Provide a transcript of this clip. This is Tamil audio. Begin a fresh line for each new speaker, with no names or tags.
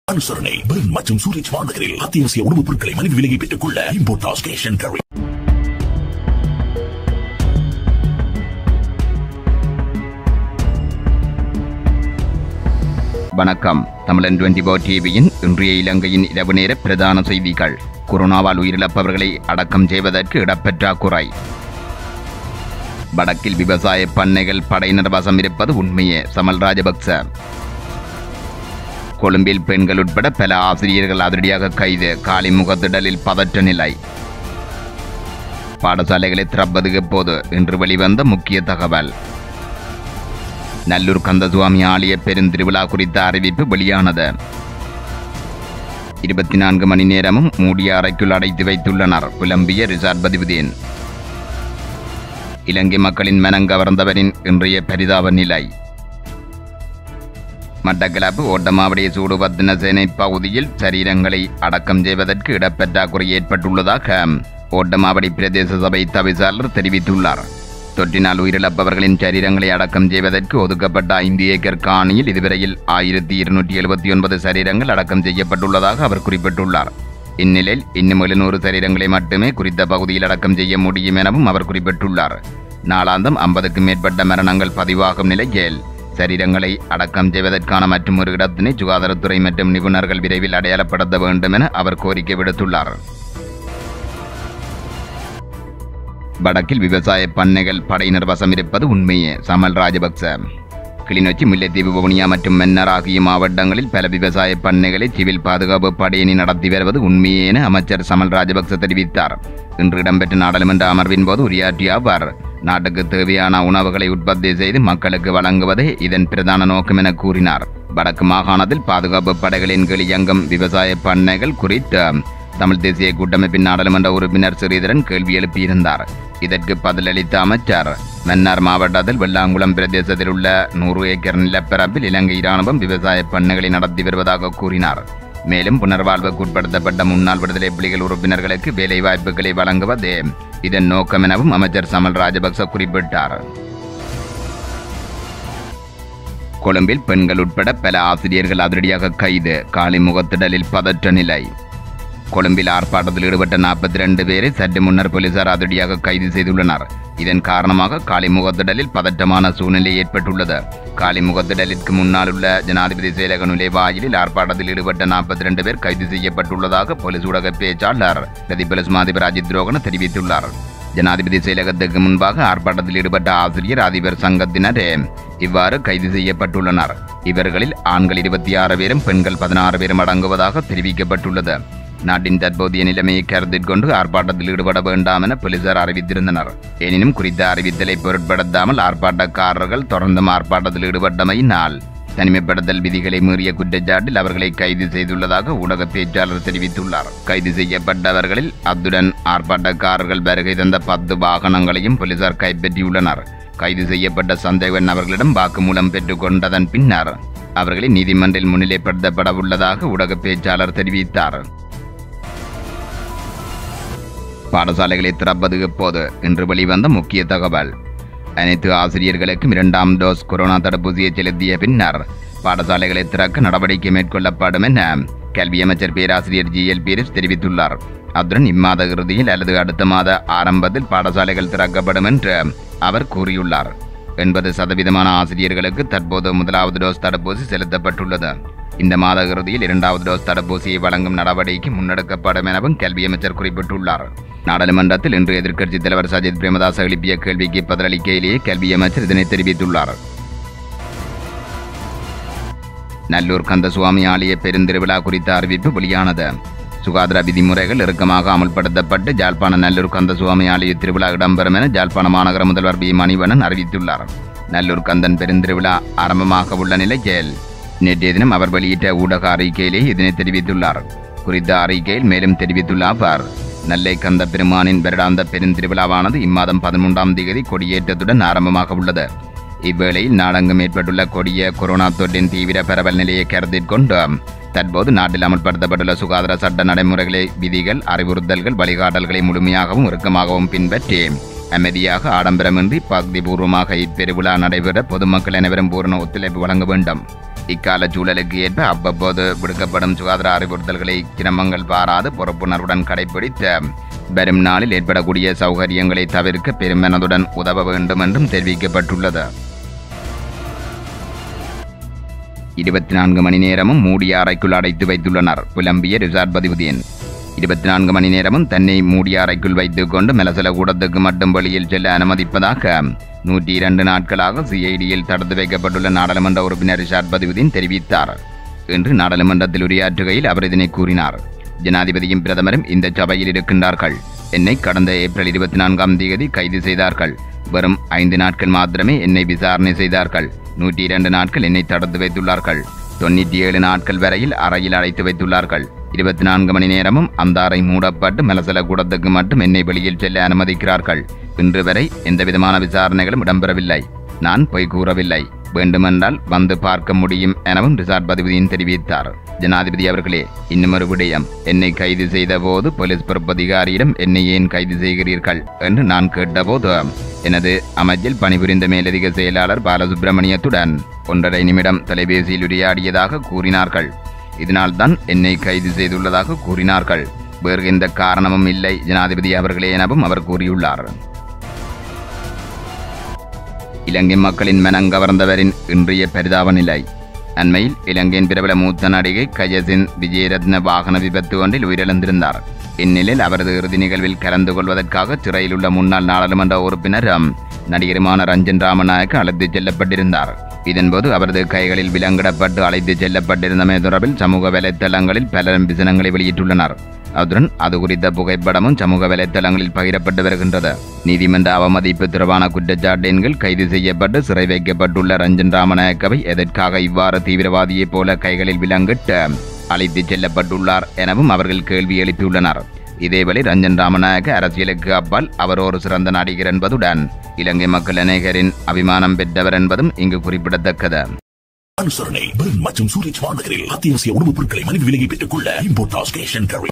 அனுசரணை பெர்ன் மற்றும் சூரிச் மாநகரில் அத்தியாவசிய உணவுப் பொருட்களை மலிவு விலையை பெற்றுக் கொள்ள இம்போர்டாஸ் கேஷ் அண்ட் கேரி
வணக்கம் தமிழன் டுவெண்டி ஃபோர் டிவியின் இன்றைய இலங்கையின் இரவு நேர பிரதான செய்திகள் கொரோனாவால் உயிரிழப்பவர்களை அடக்கம் செய்வதற்கு இடப்பற்றாக்குறை வடக்கில் விவசாய பண்ணைகள் படையினர் வசம் இருப்பது உண்மையே சமல் ராஜபக்ச கொழும்பில் பெண்கள் உட்பட பல ஆசிரியர்கள் அதிரடியாக கைது காலி முகத்திடலில் பதற்ற நிலை பாடசாலைகளை திறப்பது எப்போது இன்று வெளிவந்த முக்கிய தகவல் நல்லூர் கந்தசுவாமி ஆலய பெருந்திருவிழா குறித்த அறிவிப்பு வெளியானது இருபத்தி நான்கு மணி நேரமும் மூடிய அறைக்குள் அடைத்து வைத்துள்ளனர் புலம்பிய ரிசார்ட் பதிவுதேன் இலங்கை மக்களின் மனங்கவர்ந்தவரின் இன்றைய பரிதாப நிலை மட்டக்களப்பு ஓட்டமாவடிய சூடுபத்தின சேனை பகுதியில் சரீரங்களை அடக்கம் செய்வதற்கு இடப்பற்றாக்குறை ஏற்பட்டுள்ளதாக ஓட்டமாவடி பிரதேச சபை தவிசாளர் தெரிவித்துள்ளார் தொற்றினால் உயிரிழப்பவர்களின் சரீரங்களை அடக்கம் செய்வதற்கு ஒதுக்கப்பட்ட ஐந்து ஏக்கர் காணியில் இதுவரையில் ஆயிரத்தி இருநூற்றி எழுபத்தி ஒன்பது சரீரங்கள் அடக்கம் செய்யப்பட்டுள்ளதாக அவர் குறிப்பிட்டுள்ளார் இந்நிலையில் இன்னும் எழுநூறு சரீரங்களை மட்டுமே குறித்த பகுதியில் அடக்கம் செய்ய முடியும் எனவும் அவர் குறிப்பிட்டுள்ளார் நாளாந்தம் ஐம்பதுக்கும் மேற்பட்ட மரணங்கள் பதிவாகும் நிலையில் சரீரங்களை அடக்கம் செய்வதற்கான மற்றும் ஒரு இடத்தினை சுகாதாரத்துறை மற்றும் நிபுணர்கள் விரைவில் அடையாளப்படுத்த வேண்டும் என அவர் கோரிக்கை விடுத்துள்ளார் வடக்கில் விவசாய பண்ணைகள் படையினர் வசம் இருப்பது உண்மையே சமல் ராஜபக்ச கிளிநொச்சி முல்லைத்தீவு வவுனியா மற்றும் மன்னர் ஆகிய மாவட்டங்களில் பல விவசாய பண்ணைகளை சிவில் பாதுகாப்பு படையணி நடத்தி வருவது உண்மையே என அமைச்சர் சமல் ராஜபக்ச தெரிவித்தார் இன்று இடம்பெற்ற நாடாளுமன்ற அமர்வின் போது உரையாற்றிய அவர் நாட்டுக்கு தேவையான உணவுகளை உற்பத்தி செய்து மக்களுக்கு வழங்குவதே இதன் பிரதான நோக்கம் என கூறினார் வடக்கு மாகாணத்தில் பாதுகாப்பு படைகளின் கீழ் இயங்கும் விவசாய பண்ணைகள் குறித்து தமிழ் தேசிய கூட்டமைப்பின் நாடாளுமன்ற உறுப்பினர் ஸ்ரீதரன் கேள்வி எழுப்பியிருந்தார் இதற்கு பதிலளித்த அமைச்சர் மன்னார் மாவட்டத்தில் வெள்ளாங்குளம் பிரதேசத்தில் உள்ள நூறு ஏக்கர் நிலப்பரப்பில் இலங்கை இராணுவம் விவசாய பண்ணைகளை நடத்தி வருவதாக கூறினார் மேலும் புனர்வாழ்வுக்கு உட்படுத்தப்பட்ட முன்னாள் விடுதலை புலிகள் உறுப்பினர்களுக்கு வேலைவாய்ப்புகளை வழங்குவதே இதன் நோக்கம் எனவும் அமைச்சர் சமல் ராஜபக்ச குறிப்பிட்டார் கொழும்பில் பெண்கள் உட்பட பல ஆசிரியர்கள் அதிரடியாக கைது காலி முகத்திடலில் பதற்ற நிலை கொழும்பில் ஆர்ப்பாட்டத்தில் ஈடுபட்ட நாற்பத்தி ரெண்டு பேரை சற்று முன்னர் போலீசார் அதிரடியாக கைது செய்துள்ளனர் இதன் காரணமாக காலிமுகத்திடலில் பதற்றமான சூழ்நிலை ஏற்பட்டுள்ளது காலிமுகத்திடலிற்கு முன்னால் உள்ள ஜனாதிபதி செயலக நுழைவாயிலில் ஆர்ப்பாட்டத்தில் ஈடுபட்ட நாற்பத்தி ரெண்டு பேர் கைது செய்யப்பட்டுள்ளதாக போலீஸ் ஊடக பேச்சாளர் பிரதிபலிஸ் மாதிபர் அஜித் ரோகன தெரிவித்துள்ளார் ஜனாதிபதி செயலகத்துக்கு முன்பாக ஆர்ப்பாட்டத்தில் ஈடுபட்ட ஆசிரியர் அதிபர் சங்கத்தினரே இவ்வாறு கைது செய்யப்பட்டுள்ளனர் இவர்களில் ஆண்கள் இருபத்தி ஆறு பேரும் பெண்கள் பதினாறு பேரும் அடங்குவதாக தெரிவிக்கப்பட்டுள்ளது நாட்டின் தற்போதைய நிலைமையை கருத்தில் கொண்டு ஆர்ப்பாட்டத்தில் ஈடுபட வேண்டாம் என போலீசார் அறிவித்திருந்தனர் எனினும் குறித்த அறிவித்தலை பொருட்படுத்தாமல் ஆர்ப்பாட்டக்காரர்கள் தொடர்ந்தும் ஆர்ப்பாட்டத்தில் ஈடுபட்டமையினால் தனிமைப்படுத்தல் விதிகளை மீறிய குற்றச்சாட்டில் அவர்களை கைது செய்துள்ளதாக ஊடக பேச்சாளர் தெரிவித்துள்ளார் கைது செய்யப்பட்டவர்களில் அத்துடன் ஆர்ப்பாட்டக்காரர்கள் வருகை தந்த பத்து வாகனங்களையும் போலீசார் கைப்பற்றியுள்ளனர் கைது செய்யப்பட்ட சந்தேக நபர்களிடம் வாக்குமூலம் பெற்றுக் கொண்டதன் பின்னர் அவர்களை நீதிமன்றில் முன்னிலைப்படுத்தப்பட உள்ளதாக ஊடக பேச்சாளர் தெரிவித்தார் பாடசாலைகளை திறப்பது எப்போது என்று வெளிவந்த முக்கிய தகவல் அனைத்து ஆசிரியர்களுக்கும் இரண்டாம் டோஸ் கொரோனா தடுப்பூசியை செலுத்திய பின்னர் பாடசாலைகளை திறக்க நடவடிக்கை மேற்கொள்ளப்படும் என கல்வி அமைச்சர் பேராசிரியர் ஜி எல் பீரிஸ் தெரிவித்துள்ளார் அத்துடன் இம்மாத இறுதியில் அல்லது அடுத்த மாத ஆரம்பத்தில் பாடசாலைகள் திறக்கப்படும் என்று அவர் கூறியுள்ளார் எண்பது சதவீதமான ஆசிரியர்களுக்கு தற்போது முதலாவது டோஸ் தடுப்பூசி செலுத்தப்பட்டுள்ளது இந்த மாத இறுதியில் இரண்டாவது டோஸ் தடுப்பூசியை வழங்கும் நடவடிக்கை முன்னெடுக்கப்படும் எனவும் கல்வி அமைச்சர் குறிப்பிட்டுள்ளார் நாடாளுமன்றத்தில் இன்று எதிர்க்கட்சித் தலைவர் சஜித் பிரேமதாஸ் எழுப்பிய கேள்விக்கு பதிலளிக்கையிலேயே கல்வி அமைச்சர் இதனை தெரிவித்துள்ளார் நல்லூர் கந்தசுவாமி ஆலய பெருந்திருவிழா குறித்த அறிவிப்பு வெளியானது சுகாதார விதிமுறைகள் இறுக்கமாக அமல்படுத்தப்பட்டு ஜாழ்ப்பாண நல்லூர் கந்தசுவாமி ஆலய திருவிழா இடம்பெறும் என ஜாழ்ப்பாண மாநகர முதல்வர் பி மணிவண்ணன் அறிவித்துள்ளார் நல்லூர் கந்தன் பெருந்திருவிழா ஆரம்பமாக உள்ள நிலையில் நேற்றைய தினம் அவர் வெளியிட்ட ஊடக அறிக்கையிலே இதனை தெரிவித்துள்ளார் குறித்த அறிக்கையில் மேலும் தெரிவித்துள்ள அவர் நெல்லை கந்த பெருமானின் வருடாந்த பெருந்திருவிழாவானது இம்மாதம் பதிமூன்றாம் தேதி கொடியேற்றத்துடன் ஆரம்பமாக உள்ளது இவ்வேளையில் நாடெங்கும் ஏற்பட்டுள்ள கொடிய கொரோனா தொற்றின் தீவிர பரவல் நிலையை கருத்தில் கொண்டு தற்போது நாட்டில் அமல்படுத்தப்பட்டுள்ள சுகாதார சட்ட நடைமுறைகளை விதிகள் அறிவுறுத்தல்கள் வழிகாட்டல்களை முழுமையாகவும் இறுக்கமாகவும் பின்பற்றி அமைதியாக ஆடம்பரமின்றி பக்திபூர்வமாக இப்பெருவிழா நடைபெற பொதுமக்கள் அனைவரும் பூரண ஒத்துழைப்பு வழங்க வேண்டும் இக்கால சூழலுக்கு ஏற்ப அவ்வப்போது விடுக்கப்படும் சுகாதார அறிவுறுத்தல்களை கிரமங்கள் பாராது பொறுப்புணர்வுடன் கடைபிடித்த வரும் நாளில் ஏற்படக்கூடிய சௌகரியங்களை தவிர்க்க பெருமனதுடன் உதவ வேண்டும் என்றும் தெரிவிக்கப்பட்டுள்ளது இருபத்தி நான்கு மணி நேரமும் மூடிய அறைக்குள் அடைத்து வைத்துள்ளனர் புலம்பிய ரிசார்ட் பதிவுதீன் இருபத்தி நான்கு மணி நேரமும் தன்னை மூடிய அறைக்குள் வைத்துக் கொண்டு மெலசல கூடத்துக்கு மட்டும் வெளியில் செல்ல அனுமதிப்பதாக நூற்றி இரண்டு நாட்களாக சிஐடியில் தடுத்து வைக்கப்பட்டுள்ள நாடாளுமன்ற உறுப்பினர் ரிஷாட் பதிவுதீன் தெரிவித்தார் இன்று நாடாளுமன்றத்தில் உரையாற்றுகையில் அவர் இதனை கூறினார் ஜனாதிபதியும் பிரதமரும் இந்த சபையில் இருக்கின்றார்கள் என்னை கடந்த ஏப்ரல் இருபத்தி நான்காம் தேதி கைது செய்தார்கள் வெறும் ஐந்து நாட்கள் மாத்திரமே என்னை விசாரணை செய்தார்கள் நூற்றி இரண்டு நாட்கள் என்னை தடுத்து வைத்துள்ளார்கள் தொண்ணூற்றி ஏழு நாட்கள் வரையில் அறையில் அடைத்து வைத்துள்ளார்கள் இருபத்தி நான்கு மணி நேரமும் அந்த அறை மூடப்பட்டு மெலசல கூடத்துக்கு மட்டும் என்னை வெளியில் செல்ல அனுமதிக்கிறார்கள் இன்று வரை எந்தவிதமான விசாரணைகளும் இடம்பெறவில்லை நான் பொய் கூறவில்லை வேண்டுமென்றால் வந்து பார்க்க முடியும் எனவும் ரிசார்ட் பதிவுதீன் தெரிவித்தார் ஜனாதிபதி அவர்களே இன்னுமொரு விடயம் என்னை கைது செய்த போது போலீஸ் பொறுப்பதிகாரியிடம் என்னை ஏன் கைது செய்கிறீர்கள் என்று நான் கேட்டபோது எனது அமைச்சில் பணிபுரிந்த மேலதிக செயலாளர் பாலசுப்பிரமணியத்துடன் ஒன்றரை நிமிடம் தொலைபேசியில் உரையாடியதாக கூறினார்கள் இதனால்தான் என்னை கைது செய்துள்ளதாக கூறினார்கள் வேறு எந்த காரணமும் இல்லை ஜனாதிபதி அவர்களே எனவும் அவர் கூறியுள்ளார் இலங்கை மக்களின் மனங்கவர்ந்தவரின் இன்றைய பரிதாப நிலை அண்மையில் இலங்கையின் பிரபல மூத்த நடிகை கஜசின் விஜயரத்ன வாகன விபத்து ஒன்றில் உயிரிழந்திருந்தார் இந்நிலையில் அவரது இறுதி நிகழ்வில் கலந்து கொள்வதற்காக சிறையில் உள்ள முன்னாள் நாடாளுமன்ற உறுப்பினர் நடிகருமான ரஞ்சன் ராமநாயக்கு அழைத்துச் செல்லப்பட்டிருந்தார் இதன்போது அவரது கைகளில் விலங்கிடப்பட்டு அழைத்துச் செல்லப்பட்டிருந்தமை தொடர்பில் சமூக வலைத்தளங்களில் பலரும் விசனங்களை வெளியிட்டுள்ளனர் அத்துடன் அது குறித்த புகைப்படமும் சமூக வலைத்தளங்களில் பகிரப்பட்டு வருகின்றது நீதிமன்ற அவமதிப்பு தொடர்பான குற்றச்சாட்டின் கீழ் கைது செய்யப்பட்டு சிறை வைக்கப்பட்டுள்ள ரஞ்சன் ராமநாயக்கவை எதற்காக இவ்வாறு தீவிரவாதியைப் போல கைகளில் விலங்கிட்டு அழைத்துச் செல்லப்பட்டுள்ளார் எனவும் அவர்கள் கேள்வி எழுப்பியுள்ளனர் இதேவேளை ரஞ்சன் ராமநாயக்க அரசியலுக்கு அப்பால் அவர் ஒரு சிறந்த நடிகர் என்பதுடன் இலங்கை மக்கள் அநேகரின் அபிமானம் பெற்றவர் என்பதும் இங்கு குறிப்பிடத்தக்கது
அனுசரணை பெர்ன் மற்றும் சூரிச் வானகரில் அத்தியாவசிய உணவுப் பொருட்களை மலிவு விலையை பெற்றுக் கொள்ள இம்போர்ட் ஸ்டேஷன்